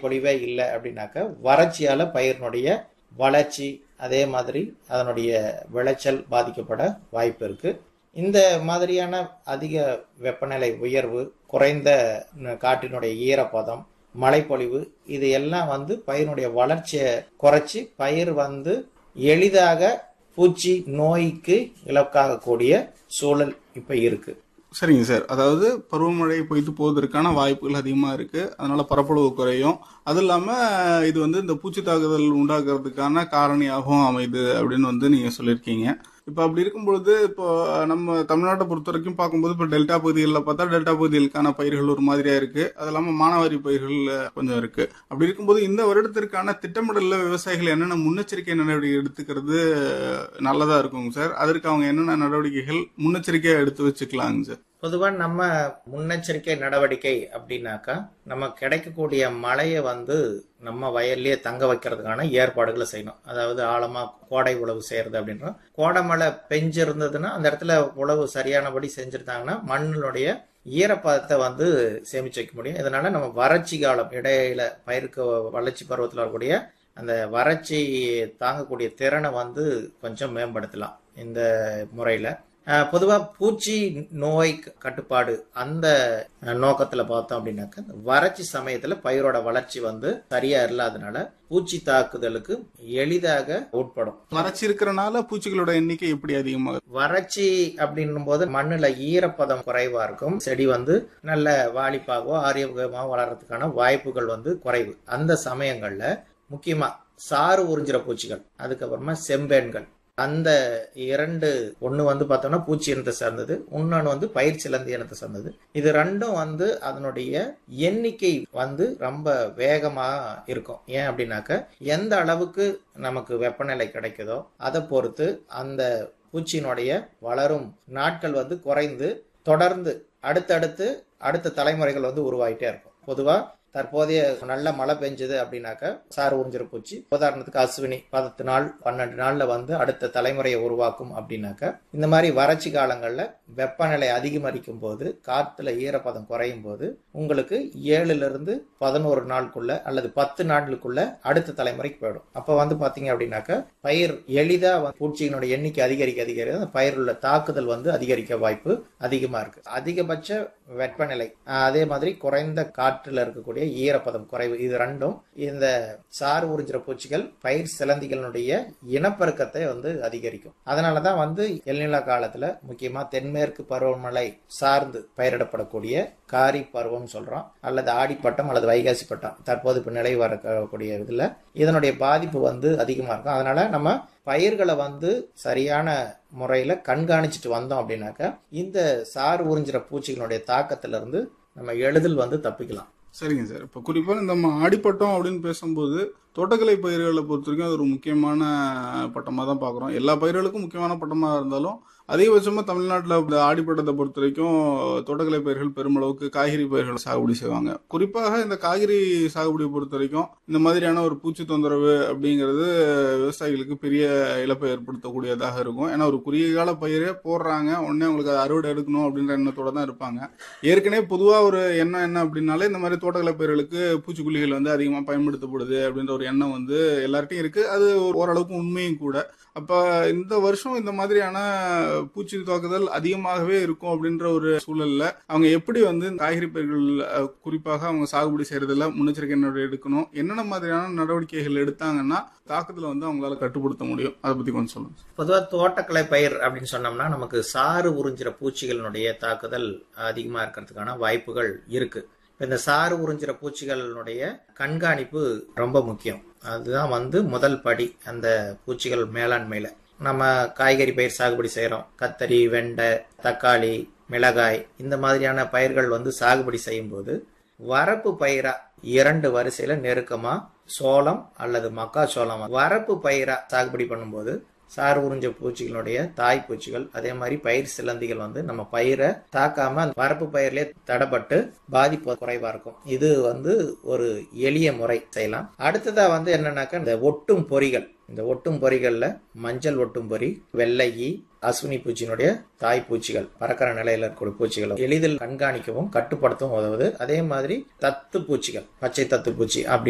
பொழிவே இல்லை அப்படின்னாக்க வறட்சியால பயிரினுடைய வளர்ச்சி அதே மாதிரி அதனுடைய விளைச்சல் பாதிக்கப்பட வாய்ப்பு இருக்கு இந்த மாதிரியான அதிக வெப்பநிலை உயர்வு குறைந்த ந- காற்றினுடைய ஈரப்பதம் மழைப்பொழிவு இது எல்லாம் வந்து பயிரினுடைய வளர்ச்சியை குறைச்சி பயிர் வந்து எளிதாக பூச்சி நோய்க்கு இலக்காகக்கூடிய சூழல் இப்ப இருக்கு சரிங்க சார் அதாவது பருவமழை பொய்த்து போவதற்கான வாய்ப்புகள் அதிகமாக இருக்கு அதனால பரப்பளவு குறையும் அது இல்லாம இது வந்து இந்த பூச்சி தாக்குதல் உண்டாக்குறதுக்கான காரணியாகவும் அமையுது அப்படின்னு வந்து நீங்க சொல்லியிருக்கீங்க இப்போ அப்படி இருக்கும் பொழுது இப்போ நம்ம தமிழ்நாட்டை பொறுத்த வரைக்கும் பார்க்கும்போது இப்போ டெல்டா பகுதிகளில் பார்த்தா டெல்டா பகுதிகளுக்கான பயிர்கள் ஒரு மாதிரியா இருக்கு அது இல்லாமல் மானாவாரி பயிர்கள் கொஞ்சம் இருக்கு அப்படி இருக்கும்போது இந்த வருடத்திற்கான திட்டமிடல்ல விவசாயிகள் என்னென்ன முன்னெச்சரிக்கை நடவடிக்கை எடுத்துக்கிறது நல்லதா இருக்குங்க சார் அதற்கு அவங்க என்னென்ன நடவடிக்கைகள் முன்னெச்சரிக்கையா எடுத்து வச்சுக்கலாங்க சார் பொதுவாக நம்ம முன்னெச்சரிக்கை நடவடிக்கை அப்படின்னாக்கா நம்ம கிடைக்கக்கூடிய மழையை வந்து நம்ம வயல்லையே தங்க வைக்கிறதுக்கான ஏற்பாடுகளை செய்யணும் அதாவது ஆழமா கோடை உழவு செய்யறது அப்படின்றோம் கோடை மழை பெஞ்சிருந்ததுன்னா அந்த இடத்துல உழவு சரியானபடி செஞ்சிருந்தாங்கன்னா மண்ணினுடைய ஈரப்பதத்தை வந்து சேமிச்சு வைக்க முடியும் இதனால நம்ம வறட்சி காலம் இடையில பயிருக்கு வளர்ச்சி பருவத்தில் வரக்கூடிய அந்த வறட்சி தாங்கக்கூடிய திறனை வந்து கொஞ்சம் மேம்படுத்தலாம் இந்த முறையில அஹ் பொதுவா பூச்சி நோய் கட்டுப்பாடு அந்த அஹ், நோக்கத்துல பார்த்தோம் அப்படின்னாக்க இந்த வறட்சி சமயத்துல பயிரோட வளர்ச்சி வந்து சரியா இல்லாதனால பூச்சி தாக்குதலுக்கு எளிதாக உட்படும் வறட்சி இருக்கிறனால பூச்சிகளோட எண்ணிக்கை எப்படி அதிகமாகுது வறட்சி அப்படின்னும் போது மண்ணுல ஈரப்பதம் குறைவா இருக்கும் செடி வந்து நல்ல வாலிப்பாகவோ ஆரோக்கியமாகவோ வளர்றதுக்கான வாய்ப்புகள் வந்து குறைவு அந்த சமயங்கள்ல முக்கியமா சாறு உறிஞ்சிற பூச்சிகள் அதுக்கப்புறமா செம்பேன்கள் அந்த இரண்டு ஒண்ணு வந்து பார்த்தோம்னா பூச்சி இனத்தை சார்ந்தது இன்னொன்று வந்து பயிர் சிலந்தி இனத்தை சார்ந்தது இது ரெண்டும் வந்து அதனுடைய எண்ணிக்கை வந்து ரொம்ப வேகமா இருக்கும் ஏன் அப்படின்னாக்க எந்த அளவுக்கு நமக்கு வெப்பநிலை கிடைக்குதோ அதை பொறுத்து அந்த பூச்சியினுடைய வளரும் நாட்கள் வந்து குறைந்து தொடர்ந்து அடுத்தடுத்து அடுத்த தலைமுறைகள் வந்து உருவாகிட்டே இருக்கும் பொதுவா தற்போதைய நல்ல மழை பெஞ்சது அப்படின்னாக்க சாறு உறிஞ்சிற பூச்சி உதாரணத்துக்கு அஸ்வினி பத்து நாள் பன்னெண்டு நாள்ல வந்து அடுத்த தலைமுறையை உருவாக்கும் அப்படின்னாக்க இந்த மாதிரி வறட்சி காலங்கள்ல வெப்பநிலை அதிகமரிக்கும் போது காத்துல ஈரப்பதம் குறையும் போது உங்களுக்கு ஏழுல இருந்து பதினோரு நாளுக்குள்ள அல்லது பத்து நாட்களுக்குள்ள அடுத்த தலைமுறைக்கு போயிடும் அப்ப வந்து பாத்தீங்க அப்படின்னாக்க பயிர் எளிதா வந்து பூச்சியினுடைய எண்ணிக்கை அதிகரிக்க அதிகரிக்க அந்த பயிர் உள்ள தாக்குதல் வந்து அதிகரிக்க வாய்ப்பு அதிகமா இருக்கு அதிகபட்ச வெப்பநிலை ஆஹ் அதே மாதிரி குறைந்த காற்றுல இருக்கக்கூடிய ஈரப்பதம் குறைவு இது ரெண்டும் இந்த சாறு உறிஞ்சிற பூச்சிகள் பயிர் சிலந்திகளுடைய இனப்பெருக்கத்தை வந்து அதிகரிக்கும் அதனாலதான் வந்து எல்நிலா காலத்துல முக்கியமா தென்மேற்கு பருவமழை சார்ந்து பயிரிடப்படக்கூடிய காரி பருவம் சொல்றோம் அல்லது ஆடிப்பட்டம் அல்லது வைகாசி பட்டம் தற்போது இப்ப நிலை வரக்கூடிய இதுல இதனுடைய பாதிப்பு வந்து அதிகமா இருக்கும் அதனால நம்ம பயிர்களை வந்து சரியான முறையில கண்காணிச்சுட்டு வந்தோம் அப்படின்னாக்க இந்த சாறு உறிஞ்சிற பூச்சிகளுடைய தாக்கத்துல இருந்து நம்ம எளிதில் வந்து தப்பிக்கலாம் சரிங்க சார் இப்போ குறிப்பாக இந்த ம- ஆடிப்பட்டம் அப்படின்னு பேசும்போது தோட்டக்கலை பயிர்களை பொறுத்த வரைக்கும் அது ஒரு முக்கியமான பட்டமாக தான் பார்க்குறோம் எல்லா பயிர்களுக்கும் முக்கியமான பட்டமாக இருந்தாலும் அதிகபட்சமாக தமிழ்நாட்டில் இந்த ஆடிப்பட்டத்தை பொறுத்த வரைக்கும் தோட்டக்கலை பயிர்கள் பெருமளவுக்கு காய்கறி பயிர்கள் சாகுபடி செய்வாங்க குறிப்பாக இந்த காய்கறி சாகுபடியை பொறுத்த வரைக்கும் இந்த மாதிரியான ஒரு பூச்சி தொந்தரவு அப்படிங்கிறது விவசாயிகளுக்கு பெரிய இழப்பை ஏற்படுத்தக்கூடியதாக இருக்கும் ஏன்னா ஒரு குறுகிய கால பயிரே போடுறாங்க உடனே உங்களுக்கு அதை அறுவடை எடுக்கணும் அப்படின்ற எண்ணத்தோட தான் இருப்பாங்க ஏற்கனவே பொதுவாக ஒரு எண்ணம் என்ன அப்படின்னாலே இந்த மாதிரி தோட்டக்கலை பயிர்களுக்கு பூச்சிக்கொல்லிகள் வந்து அதிகமாக பயன்படுத்தப்படுது அப்படின்ற ஒரு எண்ணம் வந்து எல்லார்ட்டையும் இருக்கு அது ஒரு- ஓரளவுக்கு உண்மையும் கூட அப்ப இந்த வருஷம் இந்த மாதிரியான பூச்சி தாக்குதல் அதிகமாகவே இருக்கும் அப்படின்ற ஒரு சூழல்ல அவங்க எப்படி வந்து காய்கறி பயிர்கள் அஹ், குறிப்பாக அவங்க சாகுபடி செய்யறதுல முன்னெச்சரிக்கை நடவடிக்கை எடுக்கணும் என்னென்ன மாதிரியான நடவடிக்கைகள் எடுத்தாங்கன்னா தாக்குதலை வந்து அவங்களால கட்டுப்படுத்த முடியும் அதை பத்தி கொஞ்சம் சொல்லுங்க பொதுவாக தோட்டக்கலை பயிர் அப்படின்னு சொன்னோம்னா நமக்கு சாறு உறிஞ்சிற பூச்சிகளினுடைய தாக்குதல் அதிகமா இருக்கிறதுக்கான வாய்ப்புகள் இருக்கு இப்ப இந்த சாறு உறிஞ்சிற பூச்சிகளினுடைய கண்காணிப்பு ரொம்ப முக்கியம் அதுதான் வந்து முதல் படி அந்த பூச்சிகள் மேலாண்மையில நம்ம காய்கறி பயிர் சாகுபடி செய்றோம் கத்தரி வெண்டை தக்காளி மிளகாய் இந்த மாதிரியான பயிர்கள் வந்து சாகுபடி செய்யும்போது வரப்பு பயிரா இரண்டு வரிசையில நெருக்கமா சோளம் அல்லது மக்காச்சோளம் வரப்பு பயிரா சாகுபடி பண்ணும்போது சார் உறிஞ்ச பூச்சிகளுடைய தாய் பூச்சிகள் அதே மாதிரி பயிர் சிலந்திகள் வந்து நம்ம பயிரை தாக்காம அந்த வரப்பு பயிர்லயே தடப்பட்டு பாதிப்பு குறைவா இருக்கும் இது வந்து ஒரு எளிய முறை செய்யலாம் அடுத்ததா வந்து என்னன்னாக்கா இந்த ஒட்டும் பொறிகள் இந்த ஒட்டும் பொறிகள்ல மஞ்சள் ஒட்டும் பொறி வெள்ளை ஈ அஸ்வினி பூச்சியினுடைய தாய் பூச்சிகள் பறக்கிற நிலையில இருக்கக்கூடிய பூச்சிகளை எளிதில் கண்காணிக்கவும் கட்டுப்படுத்தவும் உதவுது அதே மாதிரி தத்து பூச்சிகள் பச்சை தத்து பூச்சி அப்படி